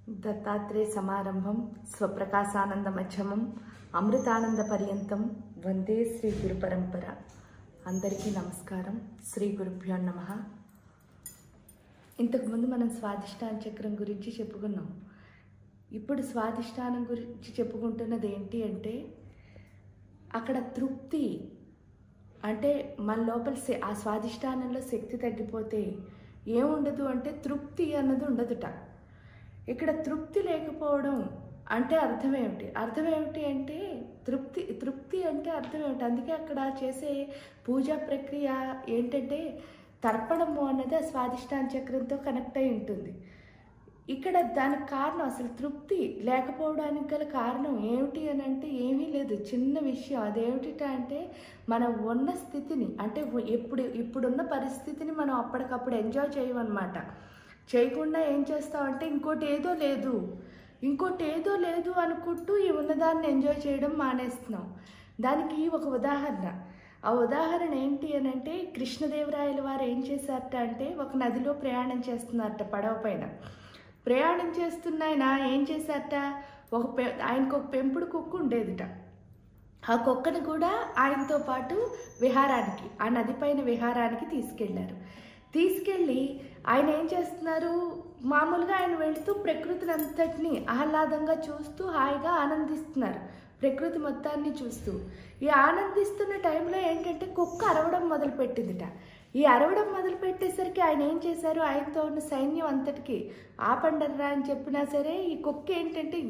దత్తాత్రేయ సమారంభం స్వప్రకాశానంద మధ్యమం అమృతానంద పర్యంతం వందే శ్రీ గురు పరంపర అందరికీ నమస్కారం శ్రీ గురుభ్యో నమ ఇంతకుముందు మనం స్వాధిష్టాన చక్రం గురించి చెప్పుకున్నాం ఇప్పుడు స్వాధిష్టానం గురించి చెప్పుకుంటున్నది ఏంటి అంటే అక్కడ తృప్తి అంటే మన లోపల శ- ఆ స్వాధిష్టానంలో శక్తి తగ్గిపోతే ఏముండదు అంటే తృప్తి అన్నది ఉండదుట ఇక్కడ తృప్తి లేకపోవడం అంటే అర్థం ఏమిటి అర్థం ఏమిటి అంటే తృప్తి తృప్తి అంటే అర్థం ఏమిటి అందుకే అక్కడ చేసే పూజా ప్రక్రియ ఏంటంటే తర్పణము అన్నది ఆ స్వాధిష్టాన చక్రంతో కనెక్ట్ అయి ఉంటుంది ఇక్కడ దానికి కారణం అసలు తృప్తి లేకపోవడానికి గల కారణం ఏమిటి అని అంటే ఏమీ లేదు చిన్న విషయం అదేమిటి అంటే మనం ఉన్న స్థితిని అంటే ఎప్పుడు ఇప్పుడున్న పరిస్థితిని మనం అప్పటికప్పుడు ఎంజాయ్ చేయమన్నమాట చేయకుండా ఏం చేస్తామంటే ఇంకోటి ఏదో లేదు ఇంకోటి ఏదో లేదు అనుకుంటూ ఈ ఉన్నదాన్ని ఎంజాయ్ చేయడం మానేస్తున్నాం దానికి ఒక ఉదాహరణ ఆ ఉదాహరణ ఏంటి అని అంటే కృష్ణదేవరాయల వారు ఏం చేశారట అంటే ఒక నదిలో ప్రయాణం చేస్తున్నారట పడవ పైన ప్రయాణం చేస్తున్న ఆయన ఏం చేశారట ఒక పె ఆయనకు ఒక పెంపుడు కుక్క ఉండేదిట ఆ కుక్కను కూడా ఆయనతో పాటు విహారానికి ఆ నది పైన విహారానికి తీసుకెళ్లారు తీసుకెళ్ళి ఆయన ఏం చేస్తున్నారు మామూలుగా ఆయన వెళుతూ ప్రకృతిని అంతటిని ఆహ్లాదంగా చూస్తూ హాయిగా ఆనందిస్తున్నారు ప్రకృతి మొత్తాన్ని చూస్తూ ఈ ఆనందిస్తున్న టైంలో ఏంటంటే కుక్క అరవడం మొదలుపెట్టిందిట ఈ అరవడం మొదలు పెట్టేసరికి ఆయన ఏం చేశారు ఆయనతో ఉన్న సైన్యం అంతటికి ఆపండర్రా అని చెప్పినా సరే ఈ కుక్క ఏంటంటే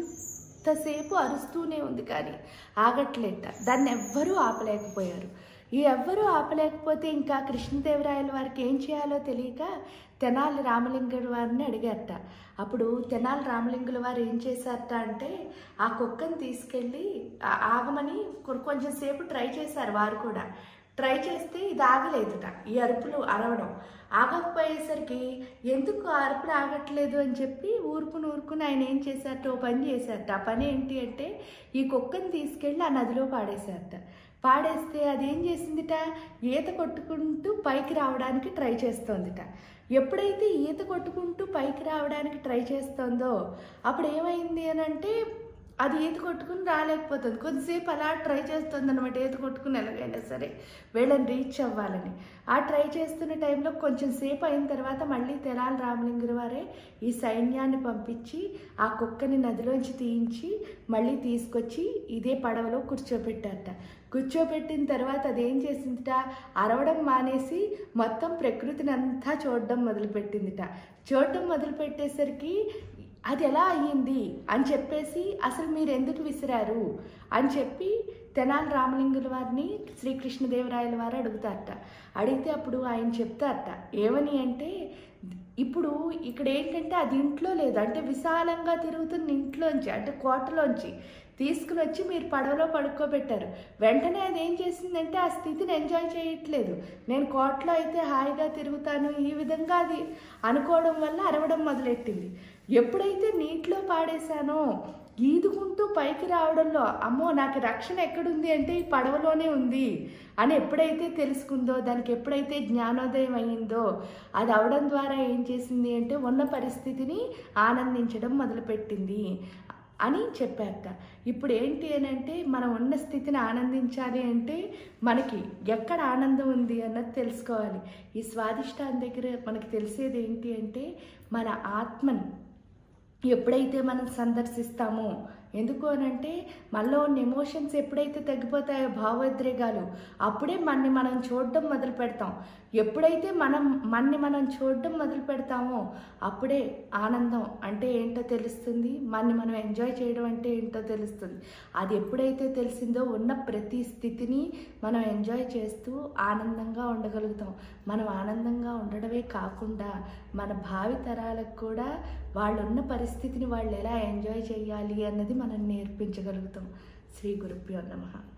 ఎంతసేపు అరుస్తూనే ఉంది కానీ ఆగట్లేట దాన్ని ఎవ్వరూ ఆపలేకపోయారు ఈ ఎవ్వరూ ఆపలేకపోతే ఇంకా కృష్ణదేవరాయల వారికి ఏం చేయాలో తెలియక తెనాలి రామలింగుడు వారిని అడిగారట అప్పుడు తెనాలి రామలింగుల వారు ఏం చేశారట అంటే ఆ కుక్కను తీసుకెళ్ళి ఆ- ఆగమని కొ- కొంచెం సేపు ట్రై చేశారు వారు కూడా ట్రై చేస్తే ఇది ఆగలేదుట ఈ అరుపులు అరవడం ఆగకపోయేసరికి ఎందుకు ఆ అరుపులు ఆగట్లేదు అని చెప్పి ఊరుకుని ఊరుకుని ఆయన ఏం చేశారట ఓ పని చేశారట ఆ పని ఏంటి అంటే ఈ కుక్కను తీసుకెళ్ళి ఆ నదిలో పాడేశారట పాడేస్తే అది ఏం చేసిందిట ఈత కొట్టుకుంటూ పైకి రావడానికి ట్రై చేస్తోందిట ఎప్పుడైతే ఈత కొట్టుకుంటూ పైకి రావడానికి ట్రై చేస్తుందో అప్పుడు ఏమైంది అని అంటే అది ఈత కొట్టుకుని రాలేకపోతుంది కొద్దిసేపు అలా ట్రై చేస్తుంది అనమాట ఈత కొట్టుకుని ఎలాగైనా సరే వీళ్ళని రీచ్ అవ్వాలని ఆ ట్రై చేస్తున్న టైంలో కొంచెం సేపు అయిన తర్వాత మళ్ళీ తెనాలి రామలింగుల వారే ఈ సైన్యాన్ని పంపించి ఆ కుక్కని నదిలోంచి తీయించి మళ్ళీ తీసుకొచ్చి ఇదే పడవలో కూర్చోబెట్టారట కూర్చోబెట్టిన తర్వాత అదేం చేసిందిట అరవడం మానేసి మొత్తం ప్రకృతిని అంతా చూడడం మొదలుపెట్టిందిట చూడడం మొదలుపెట్టేసరికి అది ఎలా అయ్యింది అని చెప్పేసి అసలు మీరు ఎందుకు విసిరారు అని చెప్పి తెనాలి రామలింగుల వారిని శ్రీకృష్ణదేవరాయల వారు అడుగుతారట అడిగితే అప్పుడు ఆయన చెప్తారట ఏమని అంటే ఇప్పుడు ఇక్కడ ఏంటంటే అది ఇంట్లో లేదు అంటే విశాలంగా తిరుగుతున్న ఇంట్లోంచి అంటే కోటలోంచి తీసుకుని వచ్చి మీరు పడవలో పడుకోబెట్టారు వెంటనే అది ఏం చేసిందంటే ఆ స్థితిని ఎంజాయ్ చేయట్లేదు నేను కోటలో అయితే హాయిగా తిరుగుతాను ఈ విధంగా అది అనుకోవడం వల్ల అరవడం మొదలెట్టింది ఎప్పుడైతే నీటిలో పాడేశానో ఈదుకుంటూ పైకి రావడంలో అమ్మో నాకు రక్షణ ఎక్కడుంది అంటే ఈ పడవలోనే ఉంది అని ఎప్పుడైతే తెలుసుకుందో దానికి ఎప్పుడైతే జ్ఞానోదయం అయ్యిందో అది అవడం ద్వారా ఏం చేసింది అంటే ఉన్న పరిస్థితిని ఆనందించడం మొదలుపెట్టింది అని చెప్పారట ఇప్పుడు ఏంటి అని అంటే మనం ఉన్న స్థితిని ఆనందించాలి అంటే మనకి ఎక్కడ ఆనందం ఉంది అన్నది తెలుసుకోవాలి ఈ స్వాదిష్టాన్ దగ్గర మనకి తెలిసేది ఏంటి అంటే మన ఆత్మని ఎప్పుడైతే మనం సందర్శిస్తామో ఎందుకు అని అంటే మనలో ఉన్న ఎమోషన్స్ ఎప్పుడైతే తగ్గిపోతాయో భావోద్రేగాలు అప్పుడే మనని మనం చూడడం మొదలు పెడతాం ఎప్పుడైతే మనం మనని మనం చూడడం మొదలు పెడతామో అప్పుడే ఆనందం అంటే ఏంటో తెలుస్తుంది మనని మనం ఎంజాయ్ చేయడం అంటే ఏంటో తెలుస్తుంది అది ఎప్పుడైతే తెలిసిందో ఉన్న ప్రతి స్థితిని మనం ఎంజాయ్ చేస్తూ ఆనందంగా ఉండగలుగుతాం మనం ఆనందంగా ఉండడమే కాకుండా మన భావి తరాలకు కూడా వాళ్ళు ఉన్న పరిస్థితిని వాళ్ళు ఎలా ఎంజాయ్ చేయాలి అన్నది మనం నేర్పించగలుగుతాం శ్రీ గురుభ్యో నమః